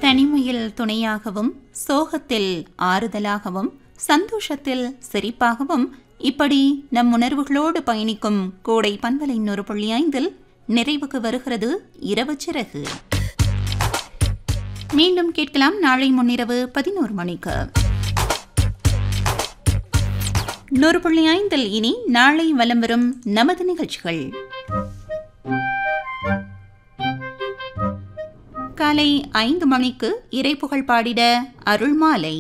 தனிமையில் துணையாகவும் சோகத்தில் ஆறுதலாகவும் சந்தோஷத்தில் சிரிப்பாகவும் இப்படி நம் உணர்வுகளோடு பயணிக்கும் கோடை பண்பலை நூறு புள்ளி ஐந்தில் நிறைவுக்கு வருகிறது இரவு சிறகு மீண்டும் கேட்கலாம் நாளை முன்னிரவு பதினோரு மணிக்கு நூறு புள்ளி ஐந்தில் இனி நாளை வலம் வரும் நமது நிகழ்ச்சிகள் காலை ஐந்து மணிக்கு இறைப்புகழ் பாடிட அருள்மாலை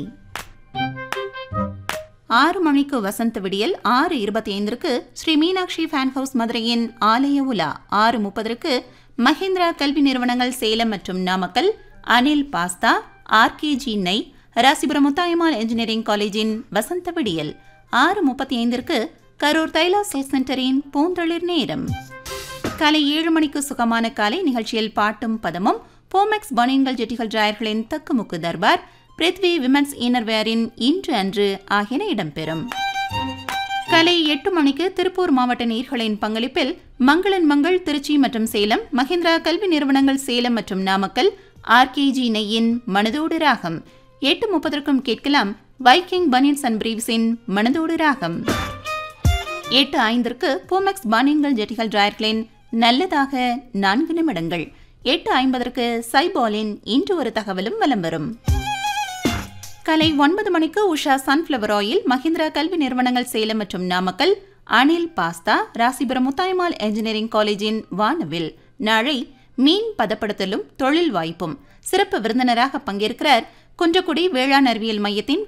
ஆறு மணிக்கு வசந்த விடியல் ஆறு இருபத்தி ஐந்திற்கு ஸ்ரீ மீனாட்சி ஃபேன் ஹவுஸ் மதுரையின் ஆலய உலா ஆறு முப்பதற்கு மஹிந்திரா கல்வி நிறுவனங்கள் சேலம் மற்றும் நாமக்கல் அனில் பாஸ்தா ஆர்கேஜி நெய் ராசிபுரம் முத்தாயம்மாள் இன்ஜினியரிங் காலேஜின் வசந்த விடியல் ஆறு முப்பத்தி ஐந்திற்கு கரூர் தைலா செல் சென்டரின் பூந்தளிர் நேரம் காலை ஏழு மணிக்கு சுகமான காலை நிகழ்ச்சியில் பாட்டும் பதமும் போமெக்ஸ் பனியன்கள் ஜெட்டிகள் டிராயர்களின் தக்குமுக்கு தர்பார் பிரித்வி விமன்ஸ் இன்னர்வேரின் இன்று அன்று ஆகியன இடம்பெறும் காலை எட்டு மணிக்கு திருப்பூர் மாவட்ட நீர்களின் பங்களிப்பில் மங்களன் மங்கள் திருச்சி மற்றும் சேலம் மஹிந்திரா கல்வி நிறுவனங்கள் சேலம் மற்றும் நாமக்கல் ஆர்கேஜி நெய்யின் மனதோடு ராகம் எட்டு முப்பதற்கும் கேட்கலாம் வைக்கிங் பனியன்ஸ் அண்ட் பிரீவ்ஸின் மனதோடு ராகம் எட்டு ஐந்திற்கு பூமெக்ஸ் பானியன்கள் ஜெட்டிகள் டிராயர்களின் நல்லதாக நான்கு நிமிடங்கள் எட்டு ஐம்பதற்கு சைபாலின் இன்று ஒரு தகவலும் வலம் வரும் காலை ஒன்பது மணிக்கு உஷா சன்ஃப்ளவர் ஆயில் மஹிந்திரா கல்வி நிறுவனங்கள் சேலம் மற்றும் நாமக்கல் அனில் பாஸ்தா ராசிபுரம் முத்தாயம்மாள் என்ஜினியரிங் காலேஜின் வானவில் நாளை மீன் பதப்படுத்தலும் தொழில் வாய்ப்பும் சிறப்பு விருந்தினராக பங்கேற்கிறார் குன்றக்குடி வேளாண் அறிவியல் மையத்தின்